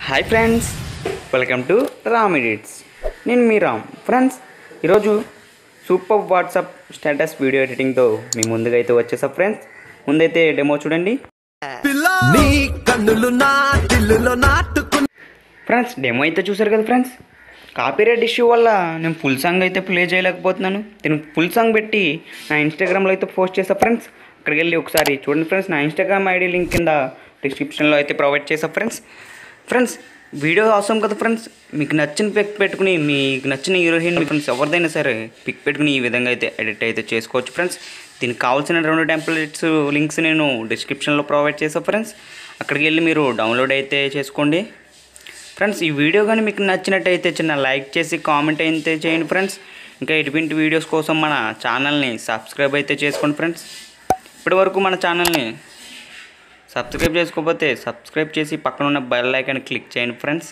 hi friends welcome to Ram edits నేను మీ Ram friends ఈరోజు సూపర్ వాట్సాప్ స్టేటస్ వీడియో ఎడిటింగ్తో మీ ముందుగా అయితే వచ్చేసా ఫ్రెండ్స్ ముందైతే డెమో చూడండి నీ కన్నులు నా దిల్లులో నాటుకున్న ఫ్రెండ్స్ డెమో అయితే చూసారు కదా ఫ్రెండ్స్ కాపీరైట్ ఇష్యూ వల్ల నేను ఫుల్ సాంగ్ అయితే ప్లే చేయలేకపోతున్నాను నేను ఫుల్ సాంగ్ పెట్టి నా ఇన్స్టాగ్రామ్లో అయితే పోస్ట్ చేసా ఫ్రెండ్స్ అక్కడికి వెళ్ళి ఒకసారి చూడండి ఫ్రెండ్స్ నా ఇన్స్టాగ్రామ్ ఐడి లింక్ కింద డిస్క్రిప్షన్లో అయితే ప్రొవైడ్ చేసా ఫ్రెండ్స్ ఫ్రెండ్స్ వీడియో అవసరం కదా ఫ్రెండ్స్ మీకు నచ్చిన పిక్ పెట్టుకుని మీకు నచ్చిన హీరోయిన్ మీ ఫ్రెండ్స్ ఎవరిదైనా సరే పిక్ పెట్టుకుని ఈ విధంగా అయితే ఎడిట్ అయితే చేసుకోవచ్చు ఫ్రెండ్స్ దీనికి కావాల్సిన రెండు టెంప్లెట్స్ లింక్స్ నేను డిస్క్రిప్షన్లో ప్రొవైడ్ చేసాను ఫ్రెండ్స్ అక్కడికి వెళ్ళి మీరు డౌన్లోడ్ అయితే చేసుకోండి ఫ్రెండ్స్ ఈ వీడియో కానీ మీకు నచ్చినట్టయితే చిన్న లైక్ చేసి కామెంట్ అయితే చేయండి ఫ్రెండ్స్ ఇంకా ఇటువంటి వీడియోస్ కోసం మన ఛానల్ని సబ్స్క్రైబ్ అయితే చేసుకోండి ఫ్రెండ్స్ ఇప్పటి వరకు మన ఛానల్ని సబ్స్క్రైబ్ చేసుకోకపోతే సబ్స్క్రైబ్ చేసి పక్కన ఉన్న బెల్ ఐకాన్ క్లిక్ చేయండి ఫ్రెండ్స్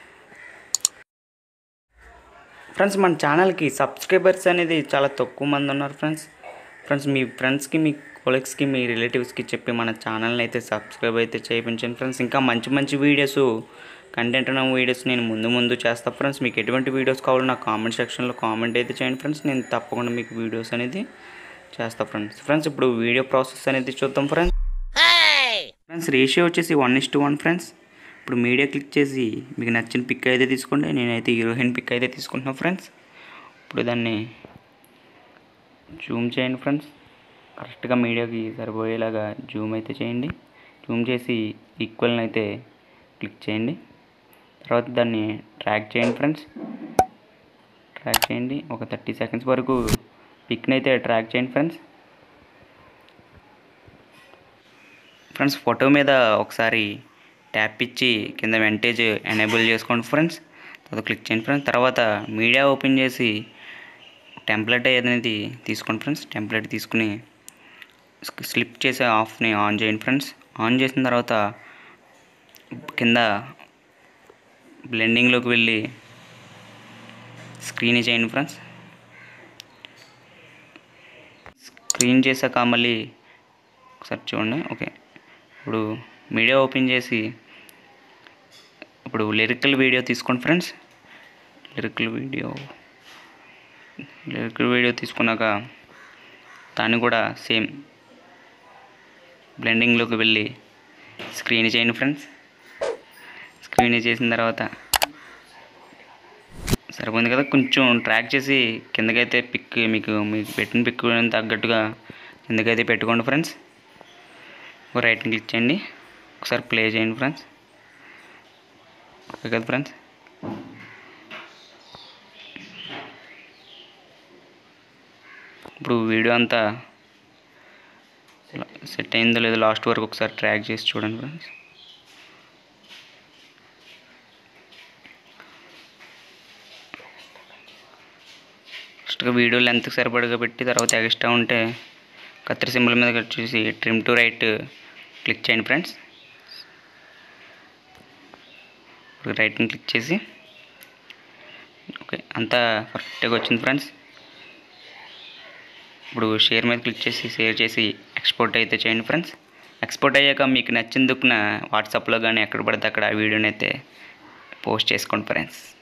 ఫ్రెండ్స్ మన ఛానల్కి సబ్స్క్రైబర్స్ అనేది చాలా తక్కువ మంది ఉన్నారు ఫ్రెండ్స్ ఫ్రెండ్స్ మీ ఫ్రెండ్స్కి మీ కొలీగ్స్కి మీ రిలేటివ్స్కి చెప్పి మన ఛానల్ని అయితే సబ్స్క్రైబ్ అయితే చేయించండి ఫ్రెండ్స్ ఇంకా మంచి మంచి వీడియోస్ కంటెంట్ ఉన్న వీడియోస్ నేను ముందు ముందు చేస్తాను ఫ్రెండ్స్ మీకు ఎటువంటి వీడియోస్ కావాలో నా కామెంట్ సెక్షన్లో కామెంట్ అయితే చేయండి ఫ్రెండ్స్ నేను తప్పకుండా మీకు వీడియోస్ అనేది చేస్తాను ఫ్రెండ్స్ ఫ్రెండ్స్ ఇప్పుడు వీడియో ప్రాసెస్ అనేది చూద్దాం ఫ్రెండ్స్ ఫ్రెండ్స్ రేషియో వచ్చేసి one is to one friends ఇప్పుడు మీడియా క్లిక్ చేసి మీకు నచ్చిన పిక్ అయితే తీసుకోండి నేనైతే హీరోయిన్ పిక్ అయితే తీసుకుంటున్నాను ఫ్రెండ్స్ ఇప్పుడు దాన్ని జూమ్ చేయండి ఫ్రెండ్స్ కరెక్ట్గా మీడియాకి సరిపోయేలాగా జూమ్ అయితే చేయండి జూమ్ చేసి ఈక్వల్ని అయితే క్లిక్ చేయండి తర్వాత దాన్ని ట్రాక్ చేయండి ఫ్రెండ్స్ ట్రాక్ చేయండి ఒక థర్టీ సెకండ్స్ వరకు పిక్ని అయితే ట్రాక్ చేయండి ఫ్రెండ్స్ ఫ్రెండ్స్ ఫోటో మీద ఒకసారి ట్యాప్ ఇచ్చి కింద వెంటేజ్ ఎనేబుల్ చేసుకోండి ఫ్రెండ్స్ తర్వాత క్లిక్ చేయండి ఫ్రెండ్స్ తర్వాత మీడియా ఓపెన్ చేసి టెంప్లెట్ అనేది తీసుకోండి ఫ్రెండ్స్ టెంప్లెట్ తీసుకుని స్లిప్ చేసే ఆఫ్ని ఆన్ చేయండి ఫ్రెండ్స్ ఆన్ చేసిన తర్వాత కింద బ్లెండింగ్లోకి వెళ్ళి స్క్రీన్ చేయండి ఫ్రెండ్స్ స్క్రీన్ చేశాక మళ్ళీ ఒకసారి చూడండి ఓకే ఇప్పుడు మీడియా ఓపెన్ చేసి ఇప్పుడు లిరికల్ వీడియో తీసుకోండి friends lyrical video lyrical video తీసుకున్నాక దాన్ని కూడా సేమ్ బ్లెండింగ్లోకి వెళ్ళి స్క్రీన్ చేయండి ఫ్రెండ్స్ స్క్రీన్ చేసిన తర్వాత సరిపోయింది కదా కొంచెం ట్రాక్ చేసి కిందకైతే పిక్ మీకు మీకు పెట్టిన పిక్ తగ్గట్టుగా కిందకైతే పెట్టుకోండి ఫ్రెండ్స్ ఒక రైట్ క్లిక్ చేయండి ఒకసారి ప్లే చేయండి ఫ్రెండ్స్ ఓకే కదా ఫ్రెండ్స్ ఇప్పుడు వీడియో అంతా సెట్ అయిందో లేదో లాస్ట్ వరకు ఒకసారి ట్రాక్ చేసి చూడండి ఫ్రెండ్స్ ఫస్ట్గా వీడియో లెంత్కి సరిపడగా పెట్టి తర్వాత ఎక్స్ట్రా ఉంటే కత్తిరి సింబల్ మీద వచ్చేసి ట్రిమ్ టు రైట్ క్లిక్ చేయండి ఫ్రెండ్స్ ఇప్పుడు రైట్ని క్లిక్ చేసి ఓకే అంతా పర్ఫెక్ట్గా వచ్చింది ఫ్రెండ్స్ ఇప్పుడు షేర్ మీద క్లిక్ చేసి షేర్ చేసి ఎక్స్పోర్ట్ అయితే చేయండి ఫ్రెండ్స్ ఎక్స్పోర్ట్ అయ్యాక మీకు నచ్చిన దుక్కున వాట్సాప్లో కానీ ఎక్కడ పడితే అక్కడ ఆ వీడియోని అయితే పోస్ట్ చేసుకోండి ఫ్రెండ్స్